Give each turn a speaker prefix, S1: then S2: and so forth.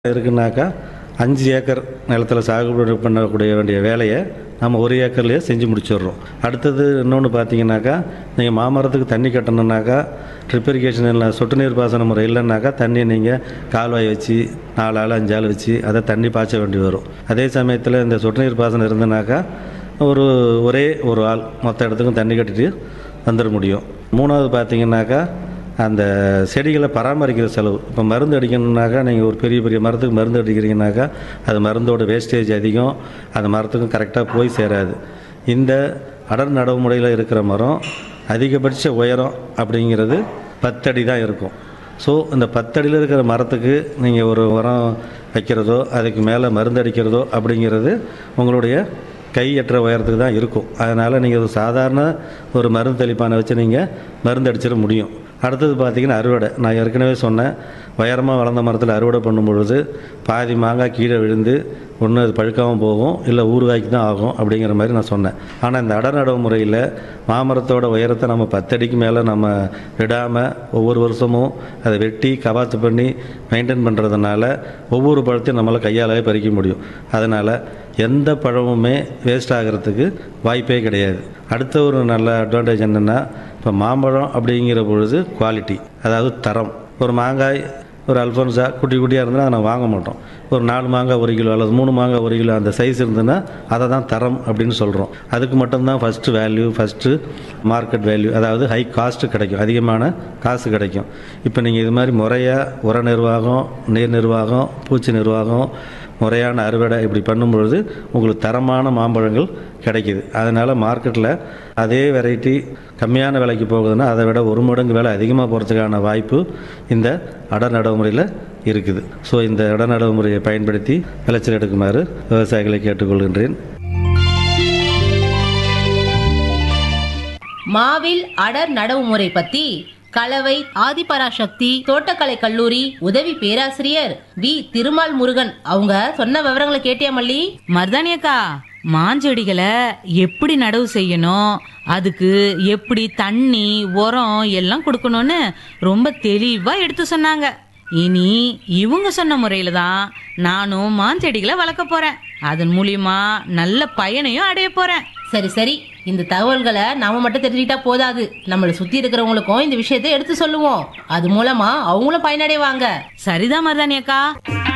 S1: இருக்குனாக்கா அஞ்சு ஏக்கர் நிலத்தில் சாகுபடி பண்ணக்கூடிய வேண்டிய வேலையை நம்ம ஒரு ஏக்கர்லேயே செஞ்சு முடிச்சிடுறோம் அடுத்தது இன்னொன்று பார்த்தீங்கன்னாக்கா நீங்கள் மாமரத்துக்கு தண்ணி கட்டணுன்னாக்கா ட்ரிப் இரிகேஷன் இல்லை சொட்டு நீர் பாசன முறை இல்லைன்னாக்கா தண்ணியை நீங்கள் கால்வாய் வச்சு நாலு ஆள் அஞ்சு ஆள் வச்சு அதை தண்ணி பாய்ச்ச வேண்டி வரும் அதே சமயத்தில் இந்த சொட்டு நீர் பாசனம் இருந்தனாக்கா ஒரு ஒரே ஒரு ஆள் மொத்த இடத்துக்கும் தண்ணி கட்டிட்டு வந்துட முடியும் மூணாவது பார்த்தீங்கன்னாக்கா அந்த செடிகளை பராமரிக்கிற செலவு இப்போ மருந்து அடிக்கணுன்னாக்கா நீங்கள் ஒரு பெரிய பெரிய மரத்துக்கு மருந்து அடிக்கிறீங்கனாக்கா அது மருந்தோட வேஸ்டேஜ் அதிகம் அந்த மரத்துக்கும் கரெக்டாக போய் சேராது இந்த அடர் நடவு முறையில் இருக்கிற மரம் அதிகபட்ச உயரம் அப்படிங்கிறது பத்தடி தான் இருக்கும் ஸோ இந்த பத்தடியில் இருக்கிற மரத்துக்கு நீங்கள் ஒரு உரம் வைக்கிறதோ அதுக்கு மேலே மருந்து அடிக்கிறதோ அப்படிங்கிறது உங்களுடைய கையற்ற உயரத்துக்கு தான் இருக்கும் அதனால் நீங்கள் ஒரு சாதாரண ஒரு மருந்து தெளிப்பானை வச்சு நீங்கள் மருந்து அடிச்சிட முடியும் அடுத்தது பார்த்தீங்கன்னா அறுவடை நான் ஏற்கனவே சொன்னேன் உயரமாக வளர்ந்த மரத்தில் அறுவடை பண்ணும் பொழுது பாதி மாங்காய் கீழே விழுந்து ஒன்று அது பழுக்காமல் போகும் இல்லை ஊறுகாய்க்கு தான் ஆகும் அப்படிங்கிற மாதிரி நான் சொன்னேன் ஆனால் இந்த அடநடவு முறையில் மாமரத்தோட உயரத்தை நம்ம பத்தடிக்கு மேலே நம்ம விடாமல் ஒவ்வொரு வருஷமும் அதை வெட்டி கவாத்து பண்ணி மெயின்டைன் பண்ணுறதுனால ஒவ்வொரு பழத்தையும் நம்மளால் கையாலே பறிக்க முடியும் அதனால் எந்த பழமுமே வேஸ்ட் ஆகிறதுக்கு வாய்ப்பே கிடையாது அடுத்த ஒரு நல்ல அட்வான்டேஜ் என்னென்னா இப்போ மாம்பழம் அப்படிங்கிற பொழுது குவாலிட்டி அதாவது தரம் ஒரு மாங்காய் ஒரு அல்ஃபோன்ஸா குட்டி குட்டியாக இருந்தால் அதை நான் வாங்க மாட்டோம் ஒரு நாலு மாங்காய் ஒரு கிலோ அல்லது மூணு மாங்காய் ஒரு கிலோ அந்த சைஸ் இருந்ததுன்னா அதை தான் தரம் அப்படின்னு சொல்கிறோம் அதுக்கு மட்டும்தான் first value first market value அதாவது ஹை காஸ்ட்டு கிடைக்கும் அதிகமான காசு கிடைக்கும் இப்போ நீங்கள் இது மாதிரி முறையாக உர நிர்வாகம் நீர் நிர்வாகம் பூச்சி நிர்வாகம் முறையான அறுவடை இப்படி பண்ணும்பொழுது உங்களுக்கு தரமான மாம்பழங்கள் கிடைக்கிது அதனால் மார்க்கெட்டில் அதே வெரைட்டி கம்மியான விலைக்கு போகுதுன்னா அதை விட ஒரு மடங்கு விலை அதிகமாக போகிறதுக்கான வாய்ப்பு இந்த அடர் நடைமுறையில் இருக்குது ஸோ இந்த அடர் நடைமுறையை பயன்படுத்தி விளைச்சல் எடுக்குமாறு விவசாயிகளை கேட்டுக்கொள்கின்றேன்
S2: மாவில் அடர் நடவு முறை பத்தி கலவை ஆதிபராசக்தி தோட்டக்கலை கல்லூரி உதவி பேராசிரியர் வி திருமால் முருகன் அவங்க சொன்ன விவரங்களை கேட்டியா மல்லி
S3: மருதாணி அக்கா மாஞ்செடிகளை எப்படி நடவு செய்யணும் அதுக்கு எப்படி தண்ணி உரம் எல்லாம் கொடுக்கணும்னு ரொம்ப தெளிவா எடுத்து சொன்னாங்க இனி இவங்க சொன்ன முறையில தான் நானும் மாஞ்செடிகளை வளர்க்க போறேன் அதன் மூலியமா நல்ல பயனையும் அடைய போறேன்
S2: சரி சரி இந்த தகவல்களை நாம மட்டும் தெரிஞ்சுக்கிட்டா போதாது நம்மளை சுத்தி இருக்கிறவங்களுக்கும் இந்த விஷயத்தை எடுத்து சொல்லுவோம் அது மூலமா அவங்களும் பயனடைவாங்க
S3: சரிதான் மருதாணி அக்கா